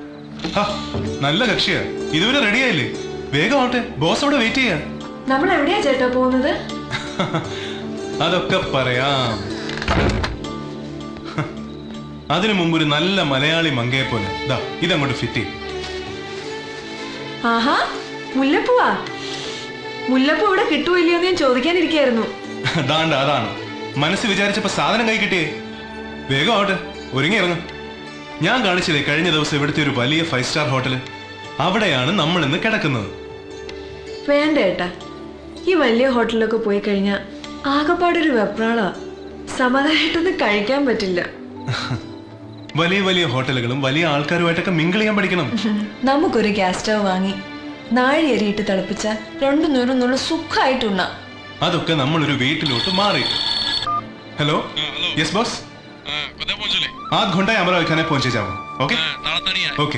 ഹാ, നല്ല കക്ഷിയാ ഇതുവരെ റെഡിയായില്ലേ വേഗം ആവട്ടെ ബോസ് അവിടെ വെയിറ്റ് ചെയ്യാ നമ്മൾ എവിടെയാ ചേട്ടാ പോകുന്നത് അതൊക്കെ പറയാം അതിനു മുമ്പ് ഒരു നല്ല മലയാളി മങ്കയെ പോലെ ദാ ഇതങ്ങോട്ട് ഫിറ്റ് ചെയ്യും ആഹാ മുല്ലപ്പൂവാ മുല്ലപ്പൂ ഇവിടെ കിട്ടുമോ ഇല്ലയോ എന്ന് ഞാൻ ചോദിക്കാനിരിക്കായിരുന്നു ദാണ്ട അതാണ് മനസ്സ് വിചാരിച്ചപ്പോ സാധനം കൈ കിട്ടിയേ വേഗം ആവട്ടെ ഒരുങ്ങി ഇറങ്ങും ഞാൻ കാണിച്ചതേ കഴിഞ്ഞ ദിവസം ഇവിടുത്തെ ഒരു വലിയ ഫൈവ് സ്റ്റാർ ഹോട്ടല് അവിടെയാണ് നമ്മൾ ഇന്ന് കിടക്കുന്നത് വേണ്ട ഏട്ടാ ഈ വലിയ ഹോട്ടലിലൊക്കെ പോയി കഴിഞ്ഞാൽ ആകെപ്പാടൊരു വെപ്രാളാ സമാധാനമായിട്ടൊന്നും കഴിക്കാൻ പറ്റില്ല വലിയ വലിയ ഹോട്ടലുകളും വലിയ ആൾക്കാരുമായിട്ടൊക്കെ മിങ്കിൾ ചെയ്യാൻ പഠിക്കണം നമുക്കൊരു ഗ്യാസ് സ്റ്റവ് വാങ്ങി നാഴിയരിയിട്ട് തിളപ്പിച്ച രണ്ടു നേരം നല്ല സുഖമായിട്ടുണ്ണ അതൊക്കെ നമ്മളൊരു വീട്ടിലോട്ട് മാറി हेलो यस बॉस आध घंटा हमारा खाने पहुंचे जाओ ഓക്കെ ഓക്കെ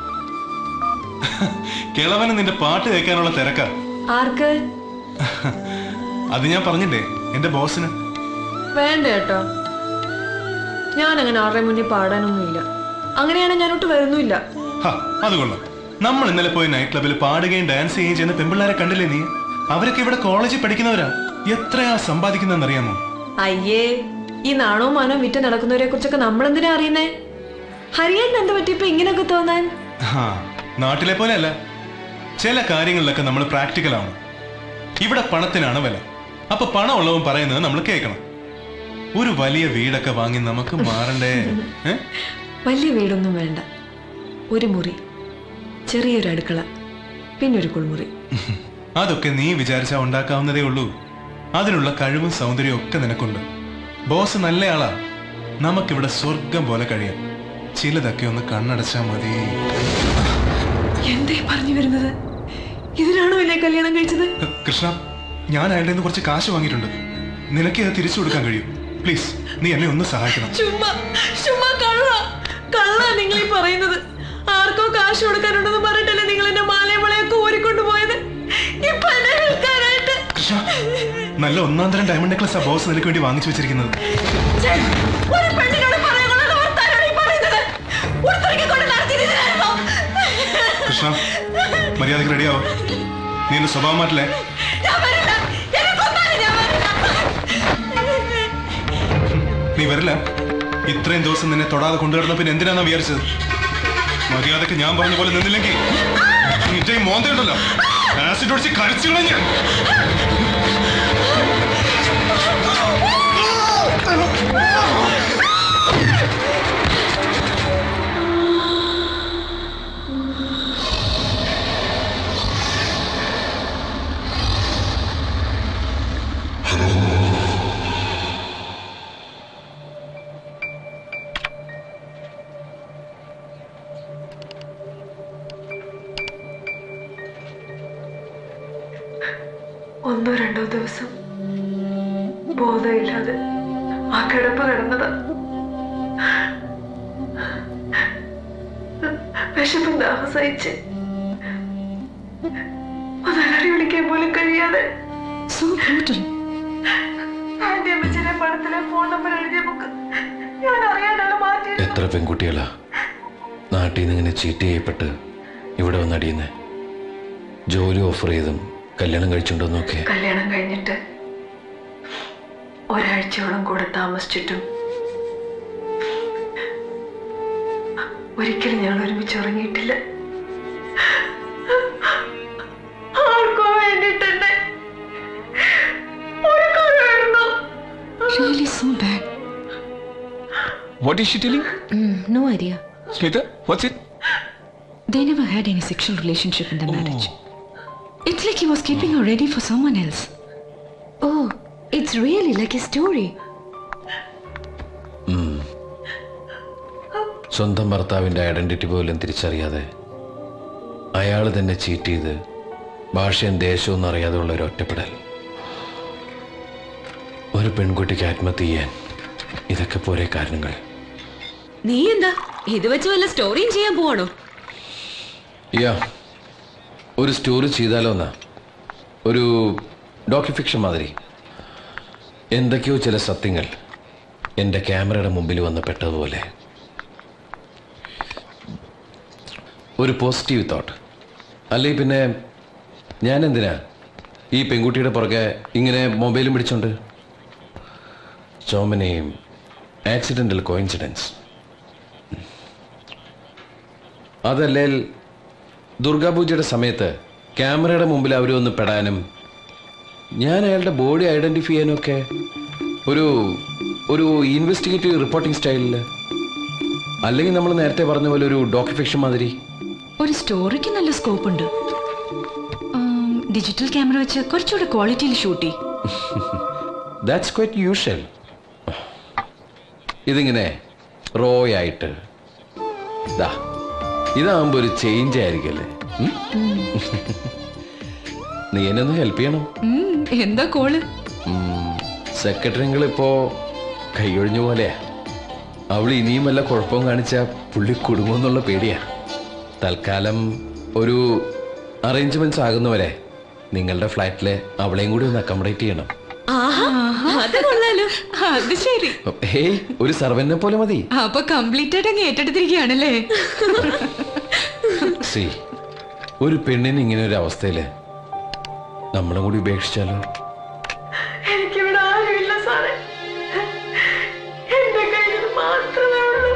കിളവന് നിന്റെ പാട്ട് കേൾക്കാനുള്ള തിരക്കാ ആർക്ക് അത് ഞാൻ പറഞ്ഞില്ലേ എന്റെ ബോസിന് വേണ്ട കേട്ടോ ഞാൻ അങ്ങനെ ആരുടെ മുന്നിൽ പാടാനൊന്നുമില്ല അങ്ങനെയാണെങ്കിൽ ഞാനോട്ട് വരുന്നുമില്ല ഹാ അത് കൊള്ളാം നമ്മൾ ഇന്നലെ പോയി നൈറ്റ് ക്ലബിൽ പാടുകയും ഡാൻസ് ചെയ്യുകയും ചെയ്യുന്ന പെമ്പിള്ളാരെ കണ്ടില്ലേ നീ അവരൊക്കെ ഇവിടെ കോളേജിൽ പഠിക്കുന്നവരാ എത്രയാ സമ്പാദിക്കുന്നതെന്ന് അറിയാമോ അയ്യേ ഈ നാണോ മാനോ വിറ്റ് നടക്കുന്നവരെ കുറിച്ചൊക്കെ നമ്മൾ എന്തിനാ അറിയുന്നേ ഹരിയേട്ടൻ എന്താ പറ്റിയപ്പോ ഇങ്ങനെയൊക്കെ തോന്നാൻ ഹാ നാട്ടിലെ പോലെ അല്ല ചില കാര്യങ്ങളിലൊക്കെ നമ്മൾ പ്രാക്ടിക്കൽ ആണ് ഇവിടെ പണത്തിനാണ് വില അപ്പൊ പണം ഉള്ളവൻ പറയുന്നത് നമ്മൾ കേൾക്കണം ഒരു വലിയ വീടൊക്കെ വാങ്ങി നമുക്ക് മാറണ്ടേ ഏ? വലിയ വീടൊന്നും വേണ്ട ഒരു മുറി ചെറിയൊരു അടുക്കള പിന്നെ ഒരു കുളിമുറി അതൊക്കെ നീ വിചാരിച്ചാ ഉണ്ടാക്കാവുന്നതേ ഉള്ളൂ അതിനുള്ള കഴിവും സൗന്ദര്യവും ഒക്കെ നിനക്കുണ്ട് ബോസ് നല്ലയാളാ നമുക്കിവിടെ സ്വർഗം പോലെ കഴിയാം ചിലതൊക്കെ ഒന്ന് കണ്ണടച്ചാ മതി എന്തേ പറഞ്ഞു വരുന്നത് ഇതിനാണോ എന്നെ കല്യാണം കഴിച്ചത് കൃഷ്ണ ഞാൻ അയാളുടെ നിന്ന് കുറച്ച് കാശ് വാങ്ങിയിട്ടുണ്ട് നിനക്ക് അത് തിരിച്ചു കൊടുക്കാൻ കഴിയും പ്ലീസ് നീ എന്നെ ഒന്ന് സഹായിക്കണം ചുമ്മാ ചുമ്മാ കള്ള കള്ള നിങ്ങൾ ഈ പറയുന്നത് ആർക്കോ കാശ് കൊടുക്കാനുണ്ടെന്ന് പറഞ്ഞിട്ടല്ലേ നിങ്ങൾ എന്റെ മാലയും വളയൊക്കെ ഊരിക്കൊണ്ട് പോയത് ഇപ്പൊ എന്നെ വിൽക്കാനായിട്ട് കൃഷ്ണ നല്ല ഒന്നാം തരം ഡയമണ്ട് നെക്ലസ് ആ ബോസ് നിനക്ക് വേണ്ടി വാങ്ങിച്ചു വെച്ചിരിക്കുന്നത് ഛെ, ഒരു പെണ്ണിനോട് പറയാനുള്ള വർത്താനാണ് ഈ പറയുന്നത് ഉടുത്തിറക്കിക്കൊണ്ട് നടത്തിയിരുന്നില്ലായിരുന്നോ? കൃഷ്ണ മര്യാദക്ക് റെഡിയാവോ നീ എന്റെ സ്വഭാവം മാറ്റില്ലേ ഞാൻ വരില്ല. എന്നെ കൊന്നാലും ഞാൻ വരില്ല. നീ വരില്ല ഇത്രയും ദിവസം നിന്നെ തൊടാതെ കൊണ്ടുവരുന്ന പിന്നെ എന്തിനാന്നാ വിചാരിച്ചത് മര്യാദക്ക് ഞാൻ പറഞ്ഞ പോലെ നിന്നില്ലെങ്കിൽ നിന്റെ ഈ മോന്തയുണ്ടല്ലോ ആസിഡ് ഒടിച്ച് കരച്ചു ഞാൻ ഒന്നോ രണ്ടോ ദിവസം ബോധമില്ലാതെ ആ കിടപ്പ് കിടന്നതാ വിശപ്പും ദാഹം സഹിച്ച് ഒന്നലറി വിളിക്കാൻ പോലും കഴിയാതെ ആന്റി അമ്മച്ചിയുടെ പണത്തിലെ ഫോൺ നമ്പർ എഴുതിയ ബുക്ക് ഞാൻ അറിയാനാണ് മാറ്റിയത് എത്ര പെൺകുട്ടികളാ നാട്ടിൽ നിന്ന് ഇങ്ങനെ ചീറ്റ് ചെയ്യപ്പെട്ട് ഇവിടെ വന്നടിയുന്നേ ജോലി ഓഫർ ചെയ്തും കല്യാണം കഴിച്ചുകൊണ്ടോന്നൊക്കെ കല്യാണം കഴിഞ്ഞിട്ട് ഒരാഴ്ചയോളം കൂടെ താമസിച്ചിട്ടും ഒരിക്കലും ഞങ്ങൾ ഒരുമിച്ച് ഉറങ്ങിയിട്ടില്ല ആർക്കോ വേണ്ടിട്ടെന്നെ ഒരുക്കമായിരുന്നു. Really so bad. What is she telling? Mm, no idea. Smita, what's it? They never had any sexual relationship in the marriage. It's like he was keeping her ready for someone else. Oh, it's really like a story. സ്വന്തം ഭർത്താവിൻ്റെ identity പോലും തിരിച്ചറിയാതെ അയാൾ തന്നെ cheat ചെയ്ത് ഭാഷയും ദേശവും എന്നറിയാതെ ഉള്ള ഒരു ഒറ്റപ്പെടൽ ഒരു പെൺകുട്ടിക്ക് ആത്മഹത്യ ചെയ്യാൻ ഇതൊക്കെ പോരെ കാരണങ്ങൾ നീ എന്താ ഇത് വെച്ച് വല്ല സ്റ്റോറിയും ചെയ്യാൻ പോവാണോ യാ ഒരു സ്റ്റോറി ചെയ്താലോ എന്നാ ഒരു ഡോക്യുഫിക്ഷൻ മാതിരി എന്തൊക്കെയോ ചില സത്യങ്ങൾ എൻ്റെ ക്യാമറയുടെ മുമ്പിൽ വന്ന് പെട്ടതുപോലെ ഒരു പോസിറ്റീവ് തോട്ട് അല്ലെങ്കിൽ പിന്നെ ഞാൻ എന്തിനാ ഈ പെൺകുട്ടിയുടെ പുറകെ ഇങ്ങനെ മൊബൈലും പിടിച്ചോണ്ട് ചോമനെയും ആക്സിഡൻ്റൽ കോയിൻസിഡൻസ് അതല്ലേ ദുർഗാപൂജയുടെ സമയത്ത് ക്യാമറയുടെ മുമ്പിൽ അവർ ഒന്ന് പെടാനും ഞാൻ അയാളുടെ ബോഡി ഐഡൻറ്റിഫൈ ചെയ്യാനും ഒക്കെ ഒരു ഒരു ഇൻവെസ്റ്റിഗേറ്റീവ് റിപ്പോർട്ടിംഗ് സ്റ്റൈലിൽ അല്ലെങ്കിൽ നമ്മൾ നേരത്തെ പറഞ്ഞ പോലെ ഒരു ഡോക്യു ഫിക്ഷൻ മാതിരി ഒരു സ്റ്റോറിക്ക് നല്ല സ്കോപ്പ് ഉണ്ട് ഡിജിറ്റൽ ക്യാമറ വെച്ച് കുറച്ചുകൂടെ ക്വാളിറ്റിയിൽ ഷൂട്ട് ചെയ്യും ദാറ്റ്സ് ക്വൈറ്റ് യൂഷ്വൽ ഇതിങ്ങനെ റോ ആയിട്ട് ദാ ഇതാകുമ്പോൾ ഒരു ചേഞ്ച് ആയിരിക്കല്ലേ ഉം? നീ എന്നെ ഒന്ന് ഹെൽപ്പ് ചെയ്യണം എന്താ കോള് സെക്രട്ടറിങ്ങൾ ഇപ്പോ കൈയൊഴിഞ്ഞ പോലെയാ അവൾ ഇനിയും വല്ല കുഴപ്പവും കാണിച്ച പുള്ളി കുടുങ്ങുമെന്നുള്ള പേടിയാ തൽക്കാലം ഒരു അറേഞ്ച്മെന്റ്സ് ആകുന്നവരെ നിങ്ങളുടെ ഫ്ലാറ്റിലെ അവളെയും കൂടി ഒന്ന് അക്കോമഡേറ്റ് ചെയ്യണം ആഹാ അത് കൊള്ളാലോ അത് ശരി ഹേയ് ഒരു സർവന്റിനെ പോലെ മതി അപ്പൊ കംപ്ലീറ്റ് ആയിട്ട് അങ്ങ് ഏറ്റെടുത്തിരിക്കുകയാണല്ലേ സി ഒരു പെണ്ണിന് ഇങ്ങനെ ഒരു അവസ്ഥയില് നമ്മളും കൂടി ഉപേക്ഷിച്ചാലോ എനിക്കിവിടെ ആരുമില്ല സാറേ എന്റെ കയ്യിൽ മാത്രമേ ഉള്ളൂ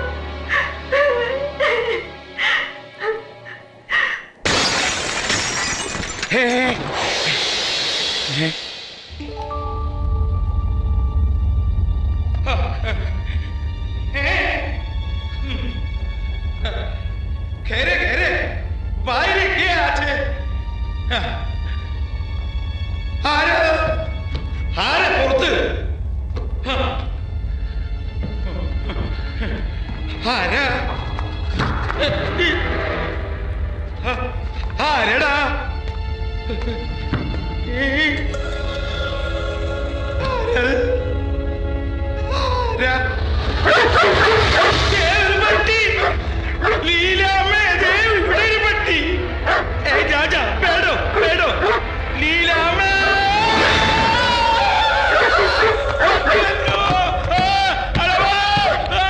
घेरे घेरे বাইরে কে আছে ആര് ആരെ പുറത്ത് ആരാ ആരെടാ ആരാ ഏതൊരു പട്ടി ലീലാമ്മേ ദേവ് ഇവിടെ ഒരു പട്ടി ഏ രാജ പേടോ പേടോ ലീലാമ്മേ അയ്യോ, ആ, അളവാ, ആ.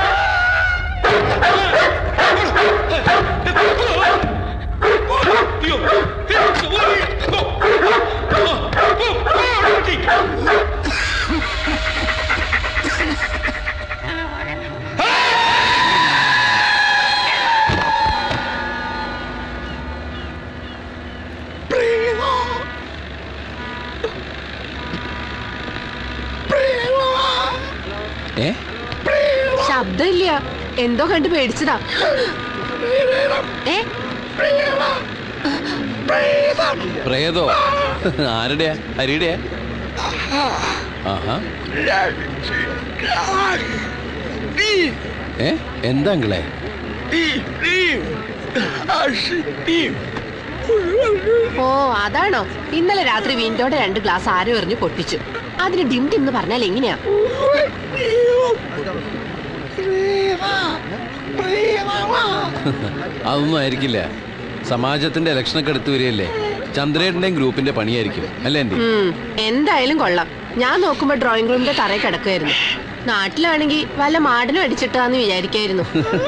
അയ്യോ, ഏ, ഓടി, ഓ, ഓ, ഓ, ഓ, പട്ടി. ഏ ശബ്ദമില്ല എന്തോ കണ്ട് പേടിച്ചതാ ഏ പ്രേതോ ആരുടെയാ ഹരിയുടെയാ ആഹാ ഏ എന്താ അങ്കിളെ ഓ അതാണോ ഇന്നലെ രാത്രി വിൻഡോയുടെ രണ്ട് ഗ്ലാസ് ആരോ എറിഞ്ഞ് പൊട്ടിച്ചു അതിന് ഡിം ഡിം എന്ന് പറഞ്ഞാൽ എങ്ങനെയാ അതൊന്നും ആയിരിക്കില്ല സമാജത്തിന്റെ ഇലക്ഷനൊക്കെ അടുത്ത് വരികയല്ലേ ചന്ദ്രേട്ടന്റെയും ഗ്രൂപ്പിന്റെ പണിയായിരിക്കും അല്ലേ ആന്റി ഉം, എന്തായാലും കൊള്ളാം ഞാൻ നോക്കുമ്പോ ഡ്രോയിങ് റൂമിന്റെ തറയിൽ കിടക്കുമായിരുന്നു നാട്ടിലാണെങ്കിൽ വല്ല മാടനും അടിച്ചിട്ടാന്ന് വിചാരിക്കായിരുന്നു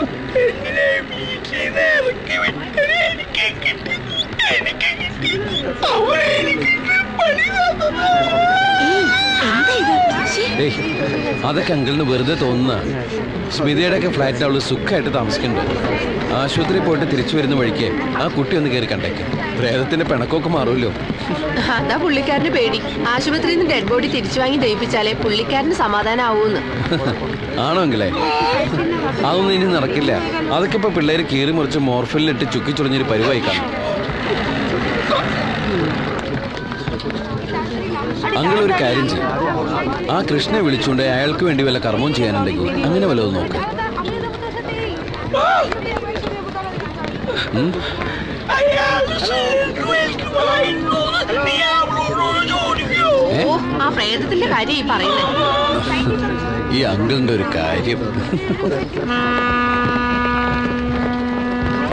ഏയ്, എന്താ ഇത്? ശ്ശേ. ഏയ് അതൊക്കെ അങ്കിളിന് വെറുതെ തോന്നുന്ന സ്മിതയുടെ ഒക്കെ ഫ്ലാറ്റിൽ അവള് സുഖമായിട്ട് താമസിക്കുന്നുണ്ട് ആശുപത്രി പോയിട്ട് തിരിച്ചു വരുന്ന വഴിക്ക് ആ കുട്ടി ഒന്ന് കയറി കണ്ടേക്ക് പ്രേതത്തിന്റെ പിണക്കമൊക്കെ മാറുമല്ലോ അതാ പുള്ളിക്കാരന് പേടി ആശുപത്രിയിൽ നിന്ന് ഡെഡ് ബോഡി തിരിച്ചു വാങ്ങി ദഹിപ്പിച്ചാലേ പുള്ളിക്കാരന് സമാധാനം ആവൂന്ന് ആണോ അങ്കിളെ അതൊന്നും ഇനി നടക്കില്ല അതൊക്കെ ഇപ്പൊ പിള്ളേര് കീറി മുറിച്ച് മോർഫലിലിട്ട് ചുക്കി ചുളിഞ്ഞൊരു പരിവായി കാണും അങ്കിൾ ഒരു കാര്യം ചെയ്യും ആ കൃഷ്ണനെ വിളിച്ചുകൊണ്ട് അയാൾക്ക് വേണ്ടി വല്ല കർമ്മവും ചെയ്യാനുണ്ടെങ്കിൽ അങ്ങനെ വല്ലതും നോക്ക് ഉം? ഏ? ഓ ആ പ്രേതത്തിന്റെ കാര്യം ഈ പറയുന്നത് ഈ അങ്കിളിന്റെ ഒരു കാര്യം